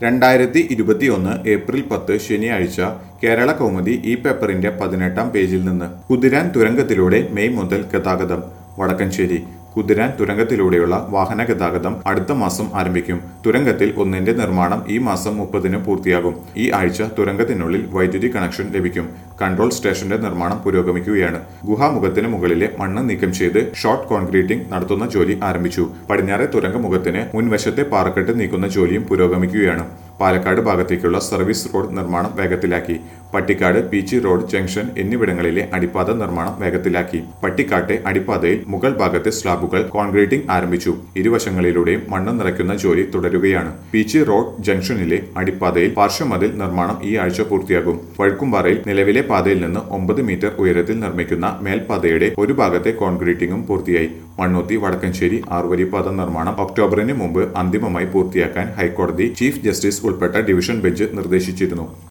രണ്ടായിരത്തി ഇരുപത്തിയൊന്ന് ഏപ്രിൽ പത്ത് ശനിയാഴ്ച കേരള കൗമുദി ഈ പേപ്പറിന്റെ പതിനെട്ടാം പേജിൽ നിന്ന് കുതിരാൻ തുരങ്കത്തിലൂടെ മെയ് മുതൽ ഗതാഗതം വടക്കഞ്ചേരി കുതിരാൻ തുരങ്കത്തിലൂടെയുള്ള വാഹന ഗതാഗതം അടുത്ത മാസം ആരംഭിക്കും തുരങ്കത്തിൽ ഒന്നിന്റെ നിർമ്മാണം ഈ മാസം മുപ്പതിന് പൂർത്തിയാകും ഈ ആഴ്ച തുരങ്കത്തിനുള്ളിൽ വൈദ്യുതി കണക്ഷൻ ലഭിക്കും കൺട്രോൾ സ്റ്റേഷന്റെ നിർമ്മാണം പുരോഗമിക്കുകയാണ് ഗുഹാമുഖത്തിന് മുകളിലെ മണ്ണ് നീക്കം ചെയ്ത് ഷോർട്ട് കോൺക്രീറ്റിംഗ് നടത്തുന്ന ജോലി ആരംഭിച്ചു പടിഞ്ഞാറെ തുരങ്കമുഖത്തിന് മുൻവശത്തെ പാറക്കെട്ട് നീക്കുന്ന ജോലിയും പുരോഗമിക്കുകയാണ് പാലക്കാട് ഭാഗത്തേക്കുള്ള സർവീസ് റോഡ് നിർമ്മാണം വേഗത്തിലാക്കി പട്ടിക്കാട് പീച്ചി റോഡ് ജംഗ്ഷൻ എന്നിവിടങ്ങളിലെ അടിപ്പാത നിർമ്മാണം വേഗത്തിലാക്കി പട്ടിക്കാട്ടെ അടിപ്പാതയിൽ മുകൾ ഭാഗത്തെ സ്ലാബുകൾ കോൺക്രീറ്റിംഗ് ആരംഭിച്ചു ഇരുവശങ്ങളിലൂടെയും മണ്ണ് നിറയ്ക്കുന്ന ജോലി തുടരുകയാണ് പീച്ചി റോഡ് ജംഗ്ഷനിലെ അടിപ്പാതയിൽ പാർശ്വമതിൽ നിർമ്മാണം ഈ ആഴ്ച പൂർത്തിയാകും വഴുക്കുംപാറയിൽ നിലവിലെ പാതയിൽ നിന്ന് ഒമ്പത് മീറ്റർ ഉയരത്തിൽ നിർമ്മിക്കുന്ന മേൽപ്പാതയുടെ ഒരു ഭാഗത്തെ കോൺക്രീറ്റിംഗും പൂർത്തിയായി മണ്ണുത്തി വടക്കഞ്ചേരി ആറുവരിപ്പാത നിർമ്മാണം ഒക്ടോബറിന് മുമ്പ് അന്തിമമായി പൂർത്തിയാക്കാൻ ഹൈക്കോടതി ചീഫ് ജസ്റ്റിസ് ഉൾപ്പെട്ട ഡിവിഷൻ ബെഞ്ച് നിർദ്ദേശിച്ചിരുന്നു